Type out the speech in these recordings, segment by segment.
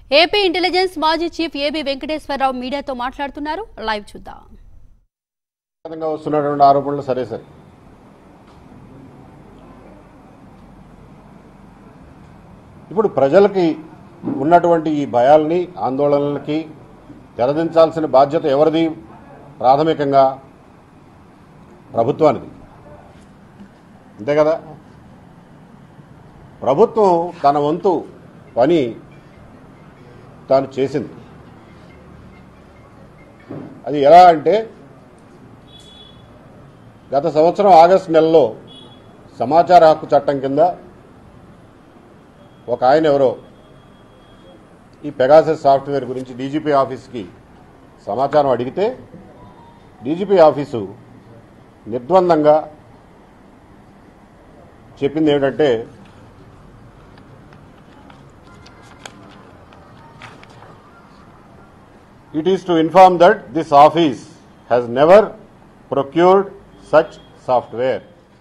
AP intelligence మాజీ chief AB Venkateswara Rao మీడియాతో మాట్లాడుతున్నారు లైవ్ చూద్దాం విధంగా వస్తున్నటువంటి ఆరోపణలు సరే సరే ఇప్పుడు ప్రజలకి ఉన్నటువంటి ఈ భయాల్ని ఆందోళనలకి తెరదించాల్సిన బాధ్యత ఎవరిది ప్రాథమికంగా ప్రభుత్వానిది అంతే కదా ప్రభుత్వం తన వంతు పని తాను చేసింది అది ఎలా అంటే గత సంవత్సరం ఆగస్టు నెలలో సమాచార హక్కు చట్టం కింద ఒక ఆయన ఎవరో ఈ పెగాసస్ సాఫ్ట్వేర్ గురించి డీజీపీ ఆఫీస్కి సమాచారం అడిగితే డీజీపీ ఆఫీసు నిర్ద్వందంగా చెప్పింది ఏమిటంటే It is to inform that this office has never procured such software.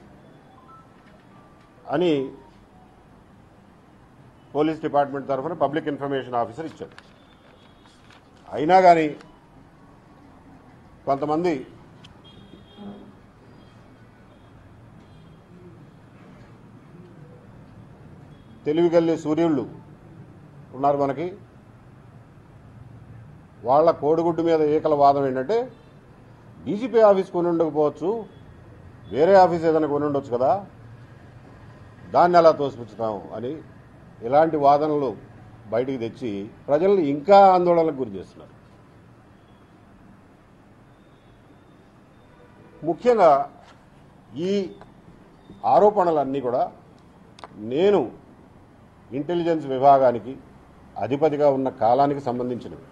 అని పోలీస్ డిపార్ట్మెంట్ తరఫున పబ్లిక్ ఇన్ఫర్మేషన్ ఆఫీసర్ ఇచ్చాడు అయినా కానీ కొంతమంది తెలివిగల్లి సూర్యుళ్ళు ఉన్నారు మనకి వాళ్ళ కోడిగుడ్డు మీద ఏకల వాదం ఏంటంటే డీజీపీ ఆఫీస్ కొని ఉండకపోవచ్చు వేరే ఆఫీస్ ఏదైనా కొని ఉండొచ్చు కదా దాన్ని ఎలా తోసిపుచ్చుతాం అని ఇలాంటి వాదనలు బయటికి తెచ్చి ప్రజల్ని ఇంకా ఆందోళనకు గురి చేస్తున్నారు ముఖ్యంగా ఈ ఆరోపణలన్నీ కూడా నేను ఇంటెలిజెన్స్ విభాగానికి అధిపతిగా ఉన్న కాలానికి సంబంధించినవి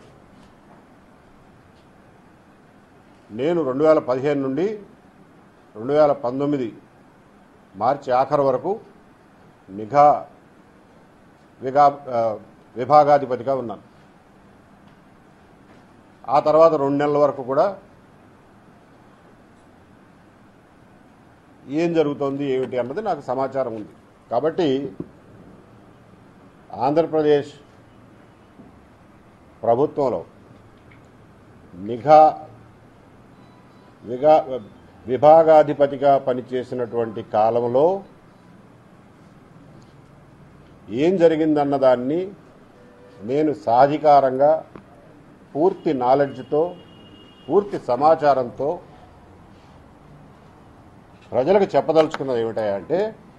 నేను రెండు వేల పదిహేను నుండి రెండు వేల పంతొమ్మిది మార్చి ఆఖరు వరకు నిఘా విగా ఆ, విభాగాధిపతిగా ఉన్నాను ఆ తర్వాత రెండు నెలల వరకు కూడా ఏం జరుగుతోంది ఏమిటి అన్నది నాకు సమాచారం ఉంది కాబట్టి ఆంధ్రప్రదేశ్ ప్రభుత్వంలో నిఘా విగా విభాగాధిపతిగా పనిచేసినటువంటి కాలంలో ఏం జరిగిందన్న దాన్ని నేను సాధికారంగా పూర్తి నాలెడ్జ్తో పూర్తి సమాచారంతో ప్రజలకు చెప్పదలుచుకున్నది ఏమిటంటే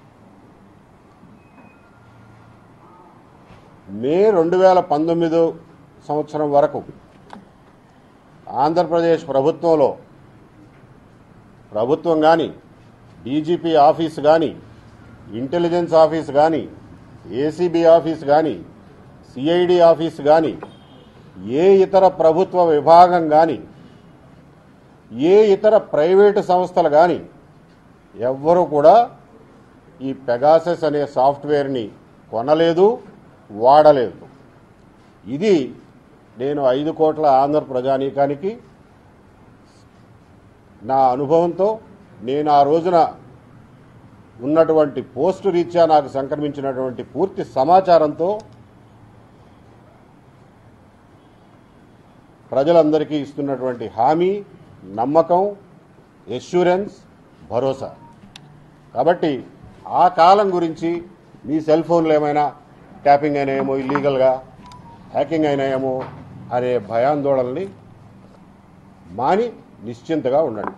మే రెండు వేల పంతొమ్మిదో సంవత్సరం వరకు ఆంధ్రప్రదేశ్ ప్రభుత్వంలో ప్రభుత్వం కానీ డీజీపీ ఆఫీస్ కానీ ఇంటెలిజెన్స్ ఆఫీస్ కానీ ఏసీబీ ఆఫీస్ కానీ సిఐడి ఆఫీస్ కానీ ఏ ఇతర ప్రభుత్వ విభాగం కానీ ఏ ఇతర ప్రైవేటు సంస్థలు కానీ ఎవ్వరూ కూడా ఈ పెగాసెస్ అనే సాఫ్ట్వేర్ని కొనలేదు వాడలేదు ఇది నేను ఐదు కోట్ల ఆంధ్ర ప్రజానీకానికి నా అనుభవంతో నేను ఆ రోజున ఉన్నటువంటి పోస్టు రీత్యా నాకు సంక్రమించినటువంటి పూర్తి సమాచారంతో ప్రజలందరికీ ఇస్తున్నటువంటి హామీ నమ్మకం ఎష్యూరెన్స్ భరోసా కాబట్టి ఆ కాలం గురించి మీ సెల్ ఫోన్లు ఏమైనా ట్యాపింగ్ అయినాయేమో ఇల్లీగల్గా హ్యాకింగ్ అయినాయేమో అనే భయాందోళనని మాని నిశ్చింతగా ఉండండి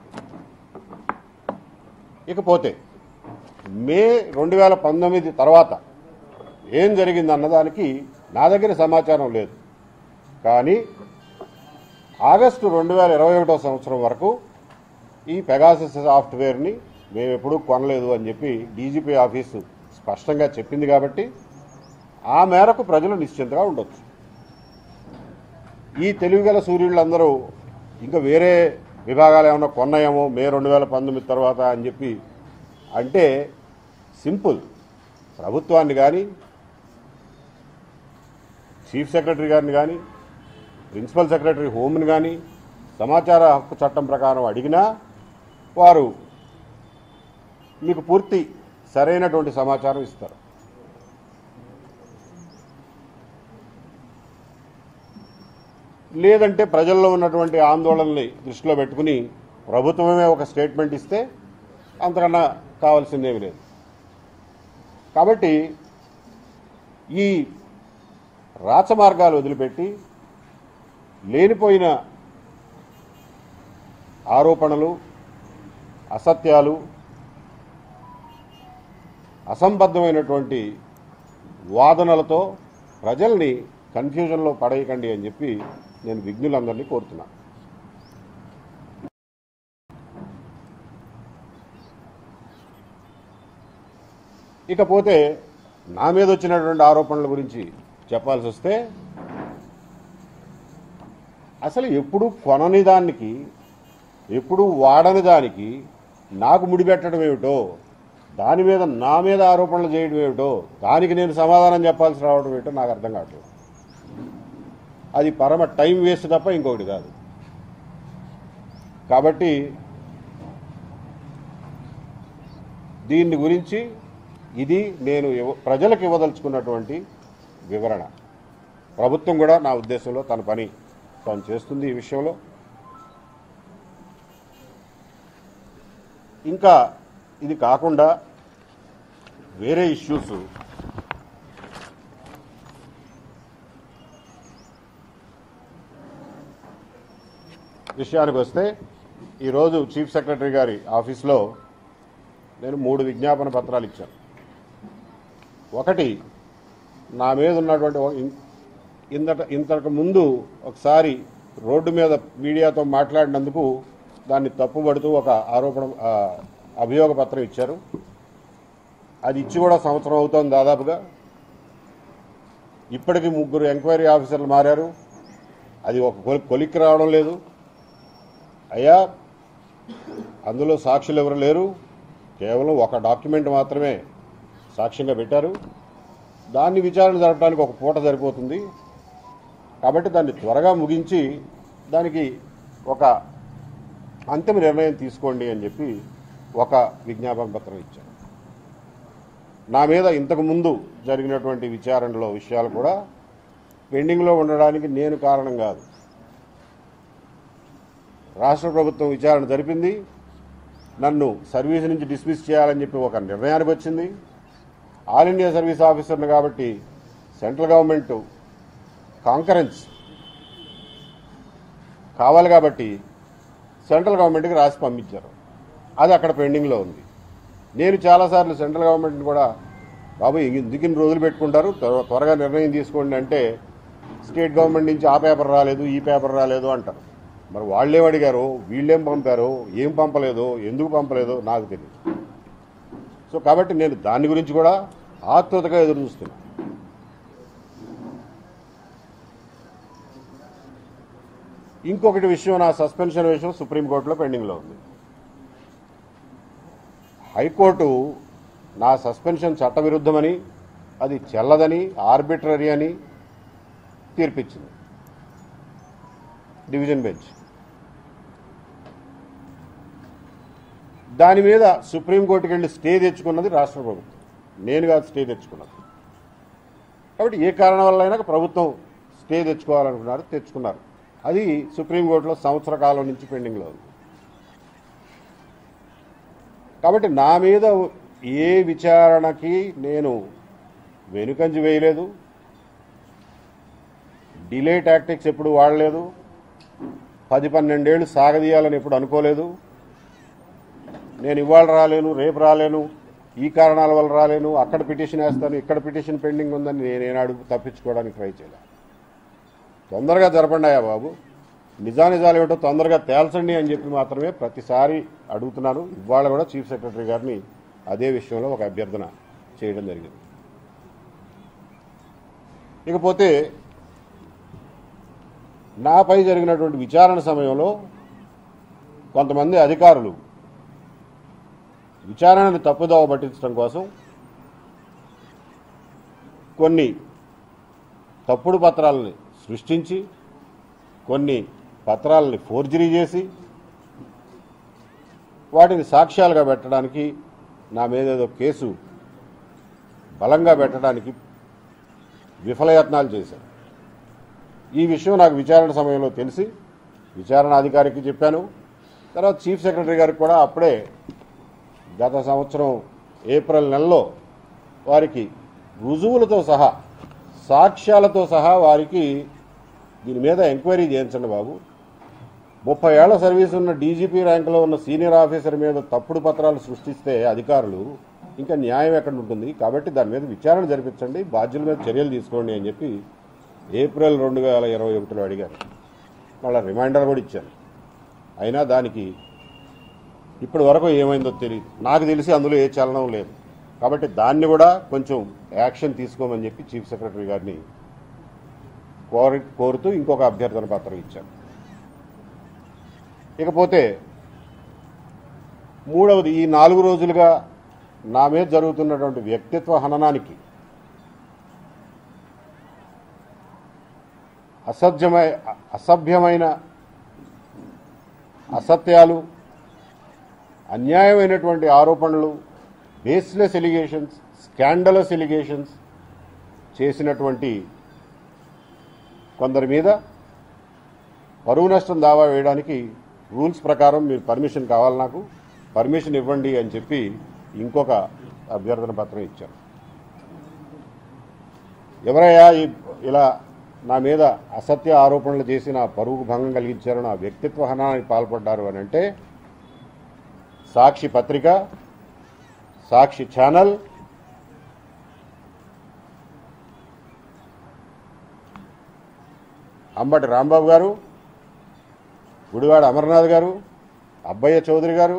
ఇకపోతే మే రెండు వేల పంతొమ్మిది తర్వాత ఏం జరిగింది అన్నదానికి నా దగ్గర సమాచారం లేదు కానీ ఆగస్టు రెండు వేల ఇరవై ఒకటో సంవత్సరం వరకు ఈ పెగాసస్ సాఫ్ట్వేర్ని మేము ఎప్పుడూ కొనలేదు అని చెప్పి డీజీపీ ఆఫీసు స్పష్టంగా చెప్పింది కాబట్టి ఆ మేరకు ప్రజలు నిశ్చింతగా ఉండొచ్చు ఈ తెలివిగల సూర్యులందరూ ఇంకా వేరే విభాగాలు ఏమైనా కొన్నాయేమో మే రెండు వేల పంతొమ్మిది తర్వాత అని చెప్పి అంటే సింపుల్ ప్రభుత్వాన్ని కానీ చీఫ్ సెక్రటరీ గారిని కానీ ప్రిన్సిపల్ సెక్రటరీ హోమ్ని కానీ సమాచార హక్కు చట్టం ప్రకారం అడిగినా వారు మీకు పూర్తి సరైనటువంటి సమాచారం ఇస్తారు లేదంటే ప్రజల్లో ఉన్నటువంటి ఆందోళనని దృష్టిలో పెట్టుకుని ప్రభుత్వమే ఒక స్టేట్మెంట్ ఇస్తే అంతకన్నా కావాల్సిందేమీ లేదు కాబట్టి ఈ రాచమార్గాలు వదిలిపెట్టి లేనిపోయిన ఆరోపణలు అసత్యాలు అసంబద్ధమైనటువంటి వాదనలతో ప్రజల్ని కన్ఫ్యూజన్లో పడేయకండి అని చెప్పి నేను విఘ్నులందరినీ కోరుతున్నా ఇకపోతే నా మీద వచ్చినటువంటి ఆరోపణల గురించి చెప్పాల్సి వస్తే అసలు ఎప్పుడు కొనని దానికి ఎప్పుడు వాడని దానికి నాకు ముడిపెట్టడం ఏమిటో దాని మీద నా మీద ఆరోపణలు చేయడం ఏమిటో దానికి నేను సమాధానం చెప్పాల్సి రావడం ఏమిటో నాకు అర్థం కావట్లేదు అది పరమ టైం వేస్ట్ తప్ప ఇంకొకటి కాదు కాబట్టి దీన్ని గురించి ఇది నేను ఇవ్వ- ప్రజలకు ఇవ్వదలుచుకున్నటువంటి వివరణ ప్రభుత్వం కూడా నా ఉద్దేశంలో తన పని తాను చేస్తుంది ఈ విషయంలో ఇంకా ఇది కాకుండా వేరే ఇష్యూస్ విషయానికి వస్తే ఈరోజు చీఫ్ సెక్రటరీ గారి ఆఫీస్లో నేను మూడు విజ్ఞాపన పత్రాలు ఇచ్చాను ఒకటి నా మీద ఉన్నటువంటి ఒక ఇన్- ఇంతట ఇంతకు ముందు ఒకసారి రోడ్డు మీద మీడియాతో మాట్లాడినందుకు దాన్ని తప్పుపడుతూ ఒక ఆరోపణ ఆ, అభియోగ పత్రం ఇచ్చారు అది ఇచ్చి కూడా సంవత్సరం అవుతోంది దాదాపుగా ఇప్పటికి ముగ్గురు ఎంక్వైరీ ఆఫీసర్లు మారారు అది ఒక కొలి- కొలిక్కి రావడం లేదు అయ్యా అందులో సాక్షులు ఎవరు లేరు కేవలం ఒక డాక్యుమెంట్ మాత్రమే సాక్ష్యంగా పెట్టారు దాన్ని విచారణ జరపడానికి ఒక పూట సరిపోతుంది కాబట్టి దాన్ని త్వరగా ముగించి దానికి ఒక అంతిమ నిర్ణయం తీసుకోండి అని చెప్పి ఒక విజ్ఞాపన పత్రం ఇచ్చారు నా మీద ఇంతకు ముందు జరిగినటువంటి విచారణలో విషయాలు కూడా పెండింగ్లో ఉండడానికి నేను కారణం కాదు రాష్ట్ర ప్రభుత్వం విచారణ జరిపింది నన్ను సర్వీస్ నుంచి డిస్మిస్ చేయాలని చెప్పి ఒక నిర్ణయానికి వచ్చింది ఆల్ ఇండియా సర్వీస్ ఆఫీసర్లు కాబట్టి సెంట్రల్ గవర్నమెంట్ కాంకరెన్స్ కావాలి కాబట్టి సెంట్రల్ గవర్నమెంట్కి రాసి పంపించారు అది అక్కడ పెండింగ్లో ఉంది నేను చాలాసార్లు సెంట్రల్ గవర్నమెంట్ని కూడా బాబు ఎందుకు ఇన్ని రోజులు పెట్టుకుంటారు త్వర- త్వరగా నిర్ణయం తీసుకోండి అంటే స్టేట్ గవర్నమెంట్ నుంచి ఆ పేపర్ రాలేదు ఈ పేపర్ రాలేదు అంటారు మరి వాళ్ళేం అడిగారు వీళ్ళేం పంపారు ఏం పంపలేదు ఎందుకు పంపలేదు నాకు తెలియదు సో కాబట్టి నేను దాని గురించి కూడా ఆత్రుతగా ఎదురు చూస్తున్నా ఇంకొకటి విషయం నా సస్పెన్షన్ విషయం సుప్రీంకోర్టులో పెండింగ్లో ఉంది హైకోర్టు నా సస్పెన్షన్ చట్టవిరుద్ధమని అది చెల్లదని ఆర్బిట్రరీ అని తీర్పిచ్చింది డివిజన్ బెంచ్ దాని మీద సుప్రీంకోర్టుకి వెళ్ళి స్టే తెచ్చుకున్నది రాష్ట్ర ప్రభుత్వం నేను కాదు స్టే తెచ్చుకున్నది కాబట్టి ఏ కారణం వల్ల అయినా ప్రభుత్వం స్టే తెచ్చుకోవాలనుకున్నారు తెచ్చుకున్నారు అది సుప్రీంకోర్టులో సంవత్సర కాలం నుంచి పెండింగ్లో ఉంది కాబట్టి నా మీద ఏ విచారణకి నేను వెనుకంజి వేయలేదు డిలే టాక్టిక్స్ ఎప్పుడు వాడలేదు పది పన్నెండేళ్ళు సాగదీయాలని ఎప్పుడు అనుకోలేదు నేను ఇవాళ రాలేను రేపు రాలేను ఈ కారణాల వల్ల రాలేను అక్కడ పిటిషన్ వేస్తాను ఇక్కడ పిటిషన్ పెండింగ్ ఉందని నేనేనాడు తప్పించుకోవడానికి ట్రై చేయలే తొందరగా జరపండియా బాబు నిజానిజాలు ఏమిటో తొందరగా తేల్చండి అని చెప్పి మాత్రమే ప్రతిసారి అడుగుతున్నాను ఇవాళ కూడా చీఫ్ సెక్రటరీ గారిని అదే విషయంలో ఒక అభ్యర్థన చేయడం జరిగింది ఇకపోతే నాపై జరిగినటువంటి విచారణ సమయంలో కొంతమంది అధికారులు విచారణను తప్పుదోవ పట్టించడం కోసం కొన్ని తప్పుడు పత్రాలని సృష్టించి కొన్ని పత్రాలని ఫోర్జరీ చేసి వాటిని సాక్ష్యాలుగా పెట్టడానికి నా మీద ఏదో కేసు బలంగా పెట్టడానికి విఫలయత్నాలు చేశారు ఈ విషయం నాకు విచారణ సమయంలో తెలిసి విచారణ అధికారికి చెప్పాను తర్వాత చీఫ్ సెక్రటరీ గారికి కూడా అప్పుడే గత సంవత్సరం ఏప్రిల్ నెలలో వారికి రుజువులతో సహా సాక్ష్యాలతో సహా వారికి దీని మీద ఎంక్వైరీ చేయించండి బాబు ముప్పై ఏళ్ల సర్వీస్ ఉన్న డీజీపీ ర్యాంకులో ఉన్న సీనియర్ ఆఫీసర్ మీద తప్పుడు పత్రాలు సృష్టిస్తే అధికారులు ఇంకా న్యాయం ఎక్కడ ఉంటుంది కాబట్టి దాని మీద విచారణ జరిపించండి బాధ్యుల మీద చర్యలు తీసుకోండి అని చెప్పి ఏప్రిల్ రెండు వేల ఇరవై ఒకటిలో అడిగారు మళ్ళీ రిమైండర్ కూడా ఇచ్చాను అయినా దానికి ఇప్పటి వరకు ఏమైందో తెలియదు నాకు తెలిసి అందులో ఏ చలనం లేదు కాబట్టి దాన్ని కూడా కొంచెం యాక్షన్ తీసుకోమని చెప్పి చీఫ్ సెక్రటరీ గారిని కోరి కోరుతూ ఇంకొక అభ్యర్థన పత్రం ఇచ్చాను ఇకపోతే మూడవది ఈ నాలుగు రోజులుగా నా మీద జరుగుతున్నటువంటి వ్యక్తిత్వ హననానికి అసభ్యమై అసభ్యమైన అసత్యాలు అన్యాయమైనటువంటి ఆరోపణలు బేస్లెస్ ఎలిగేషన్స్ స్కాండలస్ ఎలిగేషన్స్ చేసినటువంటి కొందరి మీద పరువు నష్టం దావా వేయడానికి రూల్స్ ప్రకారం మీరు పర్మిషన్ కావాలి నాకు పర్మిషన్ ఇవ్వండి అని చెప్పి ఇంకొక అభ్యర్థన పత్రం ఇచ్చారు ఎవరయ్యా ఈ ఇలా నా మీద అసత్య ఆరోపణలు చేసి నా పరువుకు భంగం కలిగించారు నా వ్యక్తిత్వ హనానికి పాల్పడ్డారు అని అంటే సాక్షి పత్రిక సాక్షి ఛానల్ అంబటి రాంబాబు గారు గుడివాడ అమర్నాథ్ గారు అబ్బయ్య చౌదరి గారు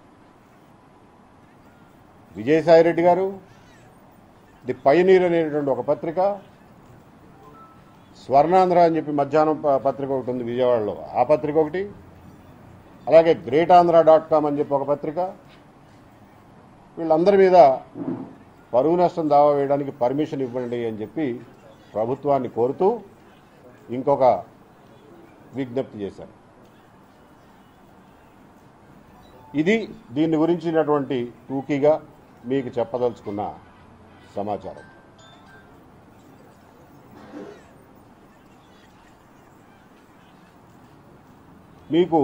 విజయసాయిరెడ్డి గారు ది పయనీర్ అనేటువంటి ఒక పత్రిక స్వర్ణాంధ్ర అని చెప్పి మధ్యాహ్నం ప- పత్రిక ఒకటి ఉంది విజయవాడలో ఆ పత్రిక ఒకటి అలాగే గ్రేట్ ఆంధ్ర డాట్ కామ్ అని చెప్పి ఒక పత్రిక వీళ్ళందరి మీద పరువు నష్టం దావా వేయడానికి పర్మిషన్ ఇవ్వండి అని చెప్పి ప్రభుత్వాన్ని కోరుతూ ఇంకొక విజ్ఞప్తి చేశారు ఇది దీని గురించినటువంటి టూకీగా మీకు చెప్పదలుచుకున్న సమాచారం మీకు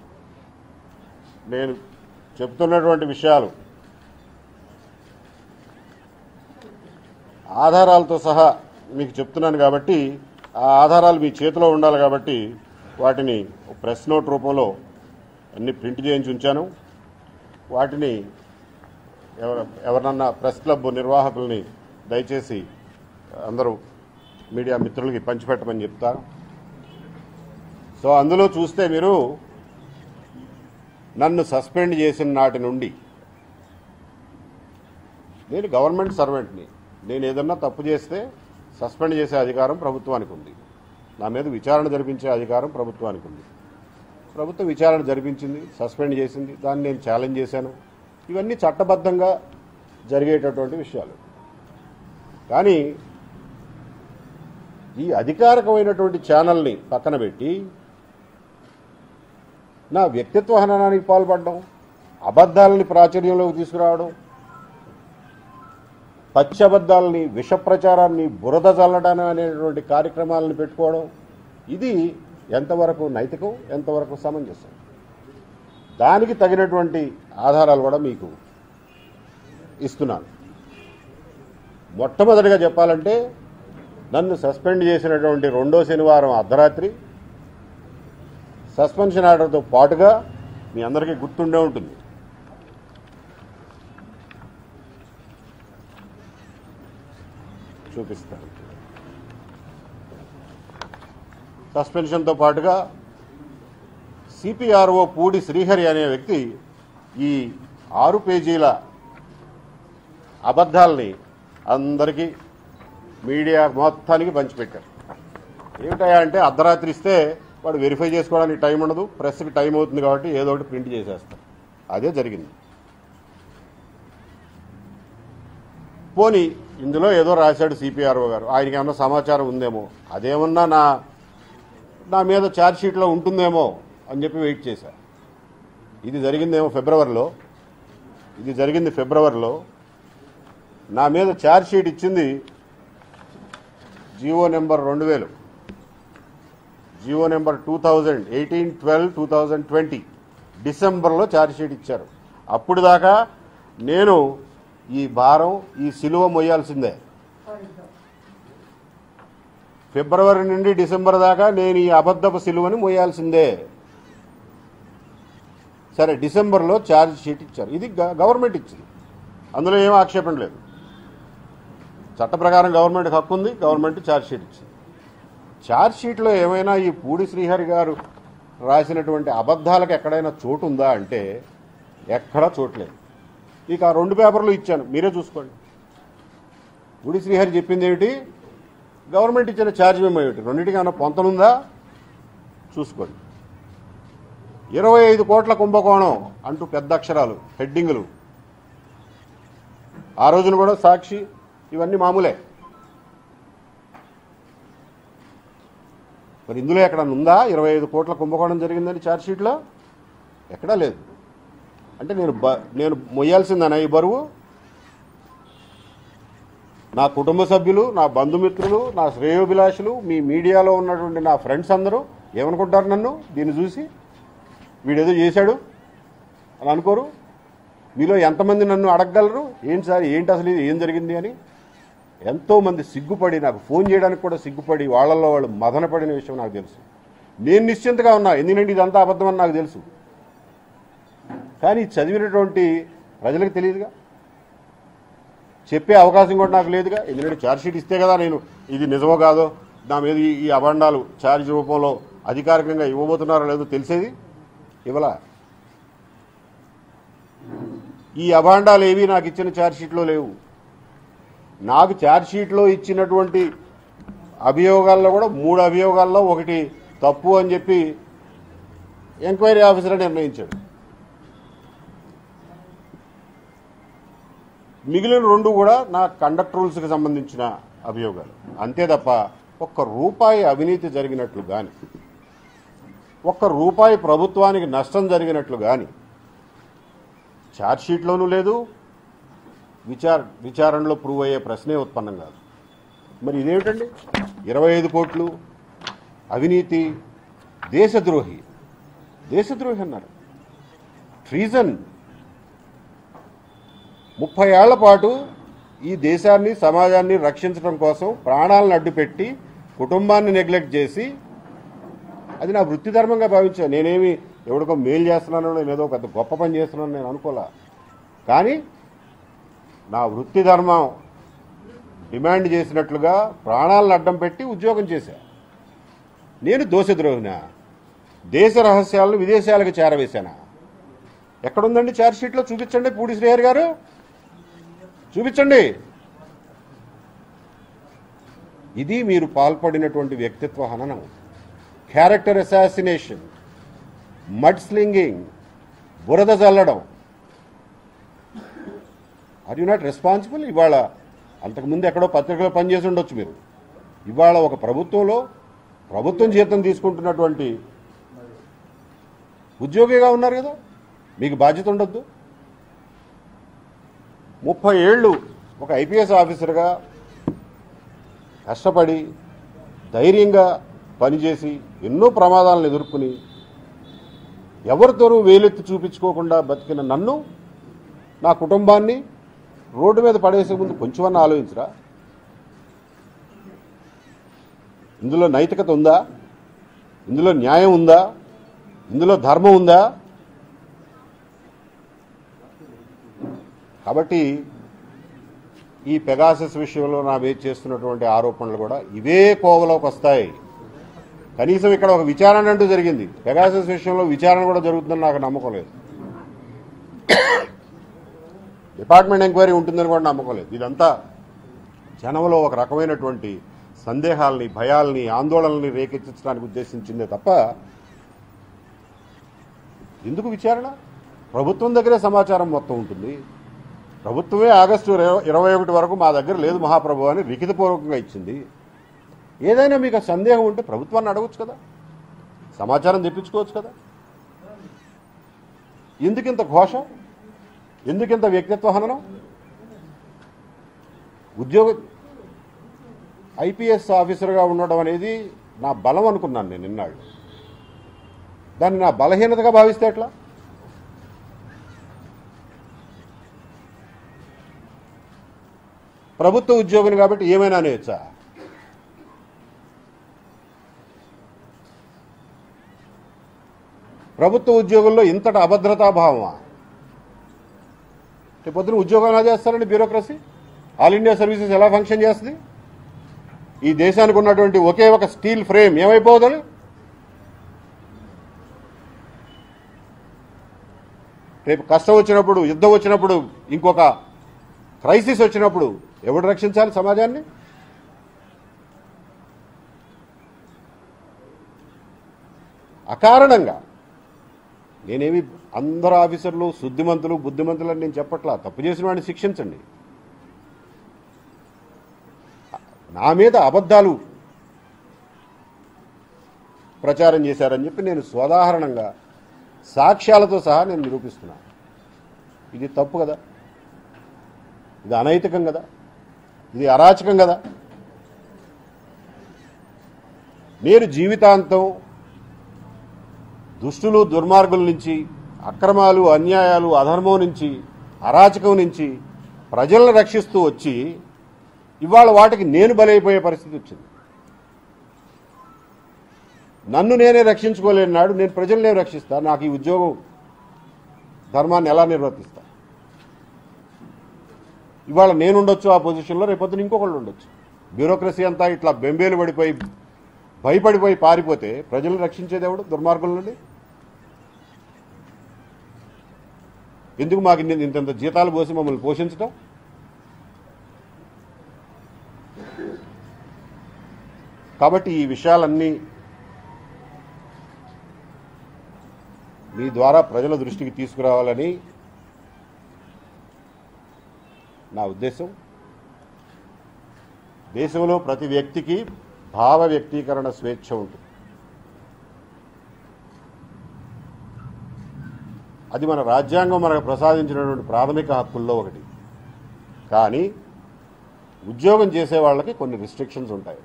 నేను చెప్తున్నటువంటి విషయాలు ఆధారాలతో సహా మీకు చెప్తున్నాను కాబట్టి ఆ ఆధారాలు మీ చేతిలో ఉండాలి కాబట్టి వాటిని ప్రెస్ నోట్ రూపంలో అన్ని ప్రింట్ చేయించి ఉంచాను వాటిని ఎవర ఎవరినన్నా ప్రెస్ క్లబ్ నిర్వాహకుల్ని దయచేసి అందరూ మీడియా మిత్రులకి పంచిపెట్టమని చెప్తా సో అందులో చూస్తే మీరు నన్ను సస్పెండ్ చేసిన నాటి నుండి నేను గవర్నమెంట్ సర్వెంట్ని నేను ఏదన్నా తప్పు చేస్తే సస్పెండ్ చేసే అధికారం ప్రభుత్వానికి ఉంది నా మీద విచారణ జరిపించే అధికారం ప్రభుత్వానికి ఉంది ప్రభుత్వం విచారణ జరిపించింది సస్పెండ్ చేసింది దాన్ని నేను ఛాలెంజ్ చేశాను ఇవన్నీ చట్టబద్ధంగా జరిగేటటువంటి విషయాలు కానీ ఈ అధికారికమైనటువంటి ఛానల్ని పక్కన పెట్టి నా వ్యక్తిత్వ హననానికి పాల్పడడం అబద్ధాలని ప్రాచుర్యంలోకి తీసుకురావడం పచ్చి అబద్ధాలని విష ప్రచారాన్ని బురద చల్లడం అనేటువంటి కార్యక్రమాలను పెట్టుకోవడం ఇది ఎంతవరకు నైతికం ఎంతవరకు సమంజసం దానికి తగినటువంటి ఆధారాలు కూడా మీకు ఇస్తున్నాను మొట్టమొదటిగా చెప్పాలంటే నన్ను సస్పెండ్ చేసినటువంటి రెండో శనివారం అర్ధరాత్రి సస్పెన్షన్ ఆర్డర్తో పాటుగా మీ అందరికీ గుర్తుండే ఉంటుంది చూపిస్తాను సస్పెన్షన్తో పాటుగా సిపిఆర్ఓ పూడి శ్రీహరి అనే వ్యక్తి ఈ ఆరు పేజీల అబద్ధాలని అందరికీ మీడియా మొత్తానికి పంచిపెట్టారు ఏమిటయా అంటే అర్ధరాత్రి ఇస్తే వాడు వెరిఫై చేసుకోవడానికి టైం ఉండదు ప్రెస్కి టైం అవుతుంది కాబట్టి ఏదో ఒకటి ప్రింట్ చేసేస్తారు అదే జరిగింది పోనీ ఇందులో ఏదో రాశాడు సిపిఆర్ఓ గారు ఆయనకి ఏమన్నా సమాచారం ఉందేమో అదేమన్నా నా నా మీద ఛార్జ్ షీట్లో ఉంటుందేమో అని చెప్పి వెయిట్ చేశా ఇది జరిగిందేమో ఫిబ్రవరిలో ఇది జరిగింది ఫిబ్రవరిలో నా మీద ఛార్జ్ షీట్ ఇచ్చింది జీవో నెంబర్ రెండు వేలు GO number two thousand eighteen twelve two thousand twenty డిసెంబర్లో ఛార్జ్షీట్ ఇచ్చారు అప్పుడు దాకా నేను ఈ భారం ఈ సిలువ మొయ్యాల్సిందే ఫిబ్రవరి నుండి డిసెంబర్ దాకా నేను ఈ అబద్ధపు సిలువని మోయాల్సిందే సరే డిసెంబర్లో ఛార్జ్ షీట్ ఇచ్చారు ఇది గ- గవర్నమెంట్ ఇచ్చింది అందులో ఏం ఆక్షేపణ లేదు చట్ట ప్రకారం గవర్నమెంట్కి హక్కు ఉంది గవర్నమెంట్ ఛార్జ్ షీట్ ఇచ్చింది ఛార్జ్ షీట్లో ఏమైనా ఈ పూడి శ్రీహరి గారు రాసినటువంటి అబద్ధాలకు ఎక్కడైనా చోటు ఉందా అంటే ఎక్కడా చోట్లేదు ఇక ఆ రెండు పేపర్లు ఇచ్చాను మీరే చూసుకోండి పూడి శ్రీహరి చెప్పింది ఏమిటి గవర్నమెంట్ ఇచ్చిన ఛార్జ్ మేము ఏమిటి రెండింటికి ఏమైనా పొంతనుందా చూసుకోండి ఇరవై ఐదు కోట్ల కుంభకోణం అంటూ పెద్ద అక్షరాలు హెడ్డింగులు ఆ రోజున కూడా సాక్షి ఇవన్నీ మామూలే మరి ఇందులో ఎక్కడ ఉందా ఇరవై ఐదు కోట్ల కుంభకోణం జరిగిందని ఛార్జ్షీట్లో ఎక్కడా లేదు అంటే నేను బ నేను మొయ్యాల్సిందనా ఈ బరువు నా కుటుంబ సభ్యులు నా బంధుమిత్రులు నా శ్రేయోభిలాషులు మీ మీడియాలో ఉన్నటువంటి నా ఫ్రెండ్స్ అందరూ ఏమనుకుంటారు నన్ను దీన్ని చూసి వీడేదో చేశాడు అని అనుకోరు మీలో ఎంతమంది నన్ను అడగగలరు ఏంటి సార్ ఏంటి అసలు ఇది ఏం జరిగింది అని ఎంతోమంది సిగ్గుపడి నాకు ఫోన్ చేయడానికి కూడా సిగ్గుపడి వాళ్ళల్లో వాళ్ళు మదనపడిన విషయం నాకు తెలుసు నేను నిశ్చింతగా ఉన్నా ఎందుకంటే ఇదంతా అబద్ధం అని నాకు తెలుసు కానీ చదివినటువంటి ప్రజలకు తెలియదుగా చెప్పే అవకాశం కూడా నాకు లేదుగా ఎందుకంటే ఛార్జ్షీట్ ఇస్తే కదా నేను ఇది నిజమో కాదో నా మీద ఈ- ఈ అభాండాలు ఛార్జ్ రూపంలో అధికారికంగా ఇవ్వబోతున్నారో లేదో తెలిసేది ఇవ్వలా ఈ అభాండాలు ఏవి నాకు ఇచ్చిన ఛార్జ్షీట్లో లేవు నాకు ఛార్జ్షీట్లో ఇచ్చినటువంటి అభియోగాల్లో కూడా మూడు అభియోగాల్లో ఒకటి తప్పు అని చెప్పి ఎంక్వైరీ ఆఫీసర్ నిర్ణయించాడు మిగిలిన రెండు కూడా నా కండక్ట్ రూల్స్కి సంబంధించిన అభియోగాలు అంతే తప్ప ఒక్క రూపాయి అవినీతి జరిగినట్లు కానీ ఒక్క రూపాయి ప్రభుత్వానికి నష్టం జరిగినట్లు కానీ ఛార్జ్షీట్లోనూ లేదు విచార విచారణలో ప్రూవ్ అయ్యే ప్రశ్నే ఉత్పన్నం కాదు మరి ఇదేమిటండి ఇరవై ఐదు కోట్లు అవినీతి దేశద్రోహి దేశద్రోహి అన్నారు ట్రీజన్ ముప్పై ఏళ్ల పాటు ఈ దేశాన్ని సమాజాన్ని రక్షించడం కోసం ప్రాణాలను అడ్డుపెట్టి కుటుంబాన్ని నెగ్లెక్ట్ చేసి అది నా వృత్తి ధర్మంగా భావించాను నేనేమి ఎవడికో మేలు చేస్తున్నానో నేను ఏదో పెద్ద గొప్ప పని చేస్తున్నాను నేను అనుకోలే కానీ నా వృత్తి ధర్మం డిమాండ్ చేసినట్లుగా ప్రాణాలను అడ్డం పెట్టి ఉద్యోగం చేశా నేను దోషద్రోహినా దేశ రహస్యాలను విదేశాలకు చేరవేశానా ఎక్కడుందండి ఛార్జ్షీట్లో చూపించండి పూడి శ్రేయర్ గారు చూపించండి ఇది మీరు పాల్పడినటువంటి వ్యక్తిత్వ హననం క్యారెక్టర్ అసాసినేషన్ మడ్ స్లింగింగ్ బురద చల్లడం ఆర్ యు నాట్ రెస్పాన్సిబుల్ ఇవాళ అంతకుముందు ఎక్కడో పత్రికలో పనిచేసి ఉండొచ్చు మీరు ఇవాళ ఒక ప్రభుత్వంలో ప్రభుత్వం జీతం తీసుకుంటున్నటువంటి ఉద్యోగిగా ఉన్నారు కదా మీకు బాధ్యత ఉండొద్దు ముప్పై ఏళ్ళు ఒక ఐపీఎస్ ఆఫీసర్గా కష్టపడి ధైర్యంగా పనిచేసి ఎన్నో ప్రమాదాలను ఎదుర్కొని ఎవరితోనూ వేలెత్తి చూపించుకోకుండా బతికిన నన్ను నా కుటుంబాన్ని రోడ్డు మీద పడేసే ముందు కొంచెమన్నా ఆలోచించరా ఇందులో నైతికత ఉందా ఇందులో న్యాయం ఉందా ఇందులో ధర్మం ఉందా కాబట్టి ఈ పెగాసస్ విషయంలో నా మీద చేస్తున్నటువంటి ఆరోపణలు కూడా ఇవే కోవలోకి వస్తాయి కనీసం ఇక్కడ ఒక విచారణ అంటూ జరిగింది పెగాసస్ విషయంలో విచారణ కూడా జరుగుతుందని నాకు నమ్మకం లేదు డిపార్ట్మెంట్ ఎంక్వైరీ ఉంటుందని కూడా నమ్మకం లేదు ఇదంతా జనంలో ఒక రకమైనటువంటి సందేహాల్ని భయాల్ని ఆందోళనల్ని రేకెత్తించడానికి ఉద్దేశించిందే తప్ప ఎందుకు విచారణ ప్రభుత్వం దగ్గరే సమాచారం మొత్తం ఉంటుంది ప్రభుత్వమే ఆగస్టు ఇరవై- ఇరవై ఒకటి వరకు మా దగ్గర లేదు మహాప్రభు అని లిఖితపూర్వకంగా ఇచ్చింది ఏదైనా మీకు ఆ సందేహం ఉంటే ప్రభుత్వాన్ని అడగచ్చు కదా సమాచారం తెప్పించుకోవచ్చు కదా ఎందుకింత ఘోష ఎందుకింత వ్యక్తిత్వ హననం ఉద్యోగ ఐపీఎస్ ఆఫీసర్గా ఉండడం అనేది నా బలం అనుకున్నాను నేను ఇన్నాళ్ళు దాన్ని నా బలహీనతగా భావిస్తే ఎట్లా ప్రభుత్వ ఉద్యోగిని కాబట్టి ఏమైనా అనేయచ్చా ప్రభుత్వ ఉద్యోగుల్లో ఇంతటి అభద్రతాభావమా రేపు పొద్దున ఉద్యోగం ఎలా చేస్తారండి బ్యూరోక్రసీ ఆల్ ఇండియా సర్వీసెస్ ఎలా ఫంక్షన్ చేస్తుంది ఈ దేశానికి ఉన్నటువంటి ఒకే ఒక స్టీల్ ఫ్రేమ్ ఏమైపోతుంది రేపు కష్టం వచ్చినప్పుడు యుద్ధం వచ్చినప్పుడు ఇంకొక క్రైసిస్ వచ్చినప్పుడు ఎవడు రక్షించాలి సమాజాన్ని అకారణంగా నేనేమి అందరు ఆఫీసర్లు శుద్ధిమంతులు బుద్ధిమంతులు అని నేను చెప్పట్లా తప్పు చేసిన వాడిని శిక్షించండి నా మీద అబద్ధాలు ప్రచారం చేశారని చెప్పి నేను స్వదాహరణంగా సాక్ష్యాలతో సహా నేను నిరూపిస్తున్నాను ఇది తప్పు కదా ఇది అనైతికం కదా ఇది అరాచకం కదా నేను జీవితాంతం దుష్టులు దుర్మార్గుల నుంచి అక్రమాలు అన్యాయాలు అధర్మం నుంచి అరాచకం నుంచి ప్రజలను రక్షిస్తూ వచ్చి ఇవాళ వాటికి నేను బలైపోయే పరిస్థితి వచ్చింది నన్ను నేనే రక్షించుకోలేని నాడు నేను ప్రజలనే రక్షిస్తా నాకు ఈ ఉద్యోగం ధర్మాన్ని ఎలా నిర్వర్తిస్తా ఇవాళ నేను ఉండొచ్చు ఆ పొజిషన్లో రేపొద్దున ఇంకొకళ్ళు ఉండొచ్చు బ్యూరోక్రసీ అంతా ఇట్లా బెంబేలు పడిపోయి భయపడిపోయి పారిపోతే ప్రజలను రక్షించేది ఎవడు దుర్మార్గుల నుండి ఎందుకు మాకు ఇన్ని- ఇంతంత జీతాలు పోసి మమ్మల్ని పోషించడం కాబట్టి ఈ విషయాలన్నీ మీ ద్వారా ప్రజల దృష్టికి తీసుకురావాలని నా ఉద్దేశం దేశంలో ప్రతి వ్యక్తికి భావ వ్యక్తీకరణ స్వేచ్ఛ ఉంటుంది అది మన రాజ్యాంగం మనకు ప్రసాదించినటువంటి ప్రాథమిక హక్కుల్లో ఒకటి కానీ ఉద్యోగం చేసే వాళ్ళకి కొన్ని రిస్ట్రిక్షన్స్ ఉంటాయి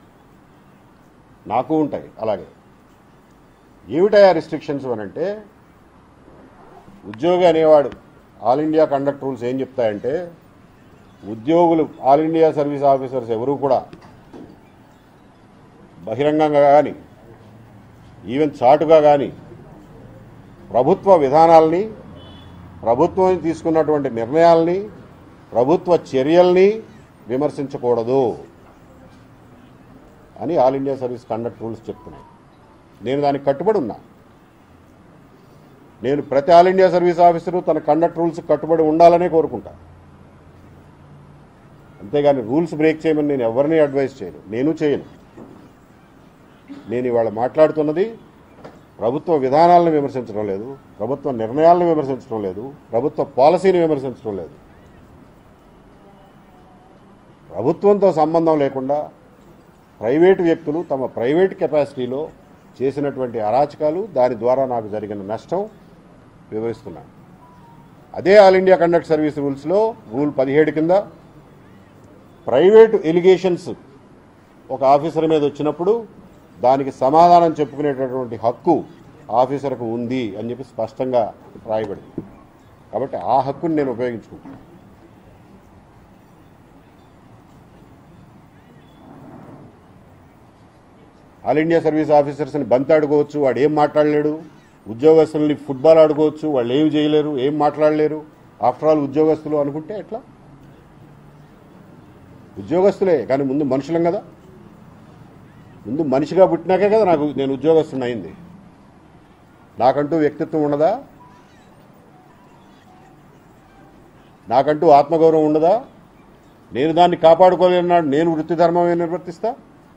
నాకు ఉంటాయి అలాగే ఏమిటాయా రిస్ట్రిక్షన్స్ అని అంటే ఉద్యోగి అనేవాడు ఆల్ ఇండియా కండక్ట్ రూల్స్ ఏం చెప్తాయంటే ఉద్యోగులు ఆల్ ఇండియా సర్వీస్ ఆఫీసర్స్ ఎవరు కూడా బహిరంగంగా కానీ ఈవెన్ చాటుగా కానీ ప్రభుత్వ విధానాల్ని ప్రభుత్వం తీసుకున్నటువంటి నిర్ణయాల్ని ప్రభుత్వ చర్యల్ని విమర్శించకూడదు అని all India service conduct rules చెప్తున్నాయి నేను దానికి కట్టుబడి ఉన్నా నేను ప్రతి ఆల్ ఇండియా సర్వీస్ ఆఫీసరు తన కండక్ట్ రూల్స్ కట్టుబడి ఉండాలనే కోరుకుంటా అంతేగాని రూల్స్ బ్రేక్ చేయమని నేను ఎవరిని అడ్వైస్ చేయను నేను చేయను నేను ఇవాళ మాట్లాడుతున్నది ప్రభుత్వ విధానాలను విమర్శించడం లేదు ప్రభుత్వ నిర్ణయాలను విమర్శించడం లేదు ప్రభుత్వ పాలసీని విమర్శించడం లేదు ప్రభుత్వంతో సంబంధం లేకుండా ప్రైవేటు వ్యక్తులు తమ ప్రైవేట్ కెపాసిటీలో చేసినటువంటి అరాచకాలు దాని ద్వారా నాకు జరిగిన నష్టం వివరిస్తున్నాను అదే ఆల్ ఇండియా కండక్ట్ సర్వీస్ రూల్స్లో రూల్ పదిహేడు కింద ప్రైవేటు ఎలిగేషన్స్ ఒక ఆఫీసర్ మీద వచ్చినప్పుడు దానికి సమాధానం చెప్పుకునేటటువంటి హక్కు ఆఫీసర్కు ఉంది అని చెప్పి స్పష్టంగా రాయబడింది కాబట్టి ఆ హక్కుని నేను ఉపయోగించుకుంటాను ఆల్ ఇండియా సర్వీస్ ఆఫీసర్స్ని బంతి ఆడుకోవచ్చు వాడు ఏం మాట్లాడలేడు ఉద్యోగస్తుల్ని ఫుట్బాల్ ఆడుకోవచ్చు వాళ్ళు ఏం చేయలేరు ఏం మాట్లాడలేరు ఆఫ్టర్ ఆల్ ఉద్యోగస్తులు అనుకుంటే ఎట్లా ఉద్యోగస్తులే కానీ ముందు మనుషులం కదా ముందు మనిషిగా పుట్టినాకే కదా నాకు నేను ఉద్యోగస్తుని అయింది నాకంటూ వ్యక్తిత్వం ఉండదా నాకంటూ ఆత్మగౌరవం ఉండదా నేను దాన్ని కాపాడుకోలేనాడు నేను వృత్తి ధర్మమే నిర్వర్తిస్తా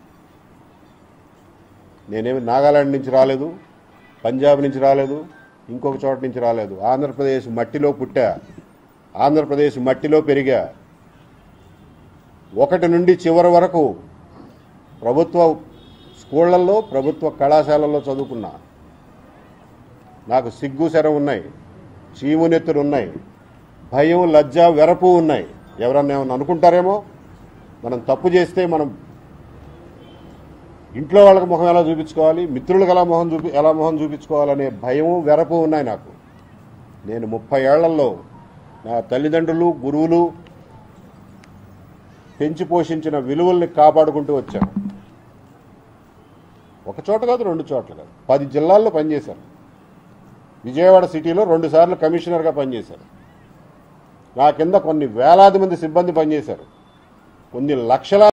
నేనేమి నాగాలాండ్ నుంచి రాలేదు పంజాబ్ నుంచి రాలేదు ఇంకొక చోట నుంచి రాలేదు ఆంధ్రప్రదేశ్ మట్టిలో పుట్టా ఆంధ్రప్రదేశ్ మట్టిలో పెరిగా ఒకటి నుండి చివరి వరకు ప్రభుత్వ స్కూళ్లలో ప్రభుత్వ కళాశాలల్లో చదువుకున్నా నాకు సిగ్గు శరం ఉన్నాయి చీమునెత్తులు ఉన్నాయి భయం లజ్జ వెరపు ఉన్నాయి ఎవరన్నా ఏమన్నా అనుకుంటారేమో మనం తప్పు చేస్తే మనం ఇంట్లో వాళ్ళకి మొహం ఎలా చూపించుకోవాలి మిత్రులకు ఎలా మొహం చూపి ఎలా మొహం చూపించుకోవాలనే భయము వెరపు ఉన్నాయి నాకు నేను ముప్పై ఏళ్లలో నా తల్లిదండ్రులు గురువులు పెంచి పోషించిన విలువల్ని కాపాడుకుంటూ వచ్చాను ఒక చోట కాదు రెండు చోట్ల కాదు పది జిల్లాల్లో పనిచేశాను విజయవాడ సిటీలో రెండు సార్లు కమిషనర్గా పనిచేశాను నా కింద కొన్ని వేలాది మంది సిబ్బంది పనిచేశారు కొన్ని లక్షల